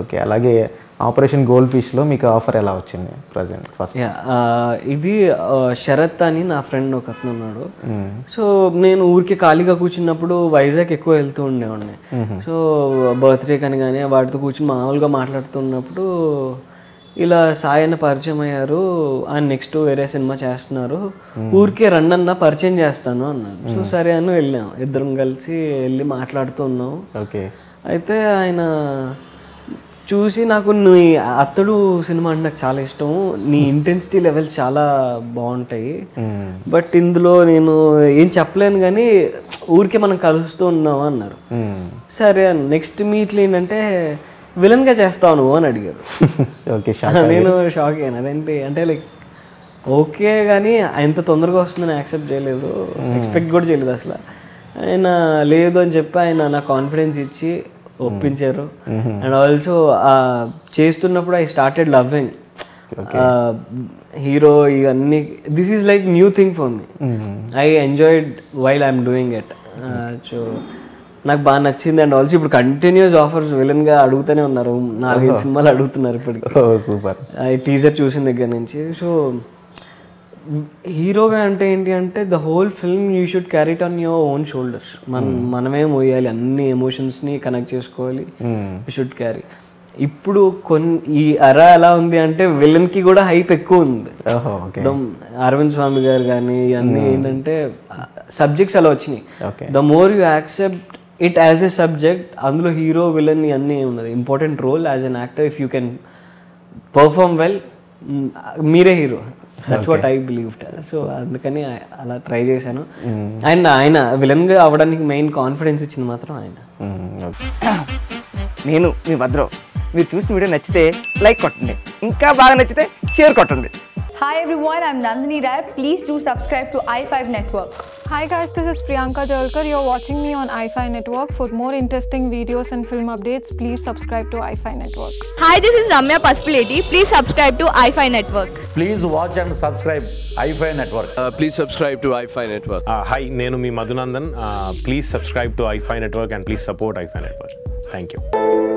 Okay అలాగే operation gold ఫిష్లో మీకు offer ఎలా వచ్చింది ప్రజెంట్ ఫస్ట్ యా ఇది ఆ, శరత్ అని నా ఫ్రెండ్ ఒక అతను ఉన్నాడు సో నేను ఊరికి ఖాళీగా కూర్చున్నప్పుడు వైజాగ్ ఎక్కువ వెళ్తూ ఉండేవాడిని సో బర్త్డే కానీ కానీ వాటితో కూర్చుని మామూలుగా మాట్లాడుతున్నప్పుడు ఇలా సాయన్న పరిచయం అయ్యారు ఆయన నెక్స్ట్ వేరే సినిమా చేస్తున్నారు ఊరికే రండి అన్న పరిచయం చేస్తాను అన్నాను సో సరే అని వెళ్ళాం ఇద్దరం కలిసి వెళ్ళి మాట్లాడుతూ ఉన్నాం ఓకే అయితే ఆయన చూసి నాకు నీ అత్తడు సినిమా అంటే నాకు చాలా ఇష్టం నీ ఇంటెన్సిటీ లెవెల్ చాలా బాగుంటాయి బట్ ఇందులో నేను ఏం చెప్పలేను కానీ ఊరికే మనం కలుస్తూ ఉందాం అన్నారు సరే నెక్స్ట్ మీట్లు ఏంటంటే విలన్గా చేస్తావు నువ్వు అని అడిగారు ఓకే నేను షాక్ అయ్యాను అదేంటి అంటే లైక్ ఓకే కానీ ఎంత తొందరగా వస్తుందని యాక్సెప్ట్ చేయలేదు ఎక్స్పెక్ట్ కూడా చేయలేదు అసలు ఆయన లేదు అని చెప్పి ఆయన నా కాన్ఫిడెన్స్ ఇచ్చి ఒప్పించారు అండ్ ఆల్సో చేస్తున్నప్పుడు ఐ స్టార్టెడ్ లవ్వింగ్ హీరో ఇవన్నీ this is like new thing for me I enjoyed while I'm doing it so నాకు బాగా నచ్చింది అండ్ ఆల్సో ఇప్పుడు కంటిన్యూస్ ఆఫర్స్ విలన్గా అడుగుతూనే ఉన్నారు నాలుగైదు సినిమాలు అడుగుతున్నారు ఇప్పటికి ఓ సూపర్ ఈ టీజర్ చూసిన దగ్గర నుంచి సో హీరోగా అంటే ఏంటి అంటే the whole film you should carry on your own shoulders మన మనమే మోయాలి అన్ని ఎమోషన్స్ని కనెక్ట్ చేసుకోవాలి యూ షుడ్ క్యారీ ఇప్పుడు కొన్ని ఈ అరా ఎలా ఉంది అంటే విలన్కి కూడా హైప్ ఎక్కువ ఉంది ఓహో ఓకే దమ్ అరవింద్ స్వామి గారు కానీ ఇవన్నీ ఏంటంటే సబ్జెక్ట్స్ అలా వచ్చినాయి Okay. The more you accept it as a subject అందులో హీరో విలన్ ఇవన్నీ ఉన్నది important role as an actor if you can perform well మీరే hero that's what I believe so అందుకని అలా ట్రై చేశాను అండ్ ఆయన విలన్గా అవ్వడానికి మెయిన్ కాన్ఫిడెన్స్ ఇచ్చింది మాత్రం ఆయన ఓకే నేను మీ భద్రం మీరు చూసిన వీడియో నచ్చితే లైక్ కొట్టండి ఇంకా బాగా నచ్చితే షేర్ కొట్టండి Hi everyone, I'm Nandini Rai. Please do subscribe to i5 Network. Hi guys, this is Priyanka Jalkar. You're watching me on iFi Network. For more interesting videos and film updates, please subscribe to iFi Network. Hi, this is Ramya Paspaleti. Please subscribe to iFi Network. Please watch and subscribe iFi Network. Uh, please subscribe to iFi Network. Hi నేను మీ Madhunandan please subscribe to iFi network and please support iFi network thank you